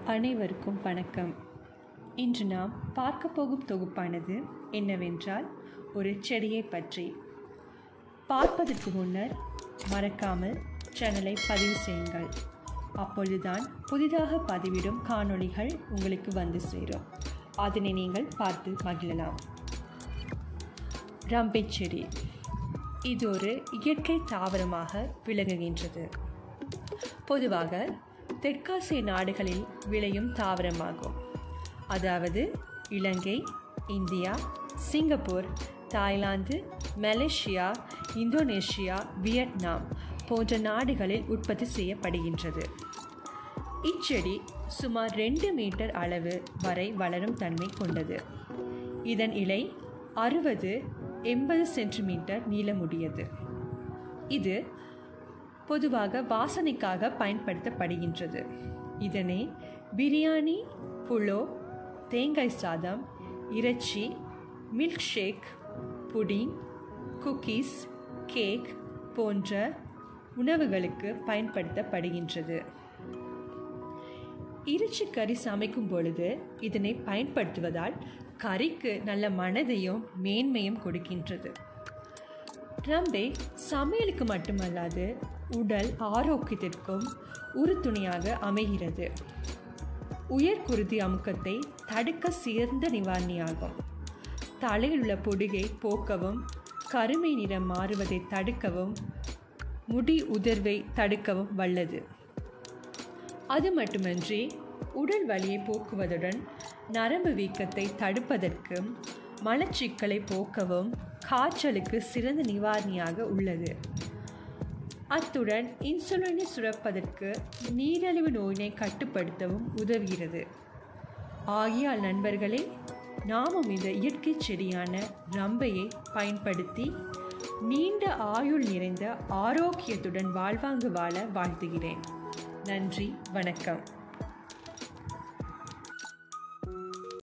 அனைவருக்கும் வணக்கம் இன்று நாம் பார்க்க போகும் தொகுப்பானது என்னவென்றால் ஒரு செடியை பற்றி பார்ப்பதற்கு முன்னர் மறக்காமல் சேனலை பதிவு செய்யுங்கள் அப்பொழுதுதான் புதிதாக பதிவிடும் காணொளிகள் உங்களுக்கு வந்து சேரும் அதனை நீங்கள் பார்த்து மகிழலாம் ரம்பை செடி இது ஒரு இயற்கை தாவரமாக விளங்குகின்றது பொதுவாக தெற்காசிய நாடுகளில் விளையும் தாவரமாகும் அதாவது Ilangai India Singapore Thailand Malaysia Indonesia Vietnam போன்ற நாடுகளில் உற்பத்தி செய்யப்படுகின்றது இச்செடி சுமார் ரெண்டு மீட்டர் அளவு வரை வளரும் தன்மை கொண்டது இதன் இலை அறுபது எண்பது சென்டிமீட்டர் நீளமுடையது இது பொதுவாக வாசனைக்காக பயன்படுத்தப்படுகின்றது இதனை பிரியாணி புலோ தேங்காய் சாதம் இறைச்சி milkshake pudding cookies cake போன்ற உணவுகளுக்கு பயன்படுத்தப்படுகின்றது இறைச்சி கறி சமைக்கும் பொழுது இதனை பயன்படுத்துவதால் கறிக்கு நல்ல மனதையும் மேன்மையும் கொடுக்கின்றது ரம்பை சமையலுக்கு மட்டுமல்லாது உடல் ஆரோக்கியத்திற்கும் உறுதுணையாக அமைகிறது உயர்குருதி அமுக்கத்தை தடுக்க சிறந்த நிவாரணியாகும் தலையில் உள்ள பொடுகை போக்கவும் கருமை நிறம் மாறுவதை தடுக்கவும் முடி உதிர்வை தடுக்கவும் வல்லது அது மட்டுமன்றி உடல் வலியை போக்குவதுடன் நரம்பு வீக்கத்தை தடுப்பதற்கும் மலச்சிக்கலை போக்கவும் காய்ச்சலுக்கு சிறந்த நிவாரணியாக உள்ளது அத்துடன் இன்சுலினை சுரப்பதற்கு நீரிழிவு நோயினை கட்டுப்படுத்தவும் உதவுகிறது ஆகியால் நண்பர்களே நாமும் இந்த இயற்கை செடியான ரம்பையை பயன்படுத்தி நீண்ட ஆயுள் நிறைந்த ஆரோக்கியத்துடன் வாழ்வாங்கு வாழ வாழ்த்துகிறேன் நன்றி வணக்கம்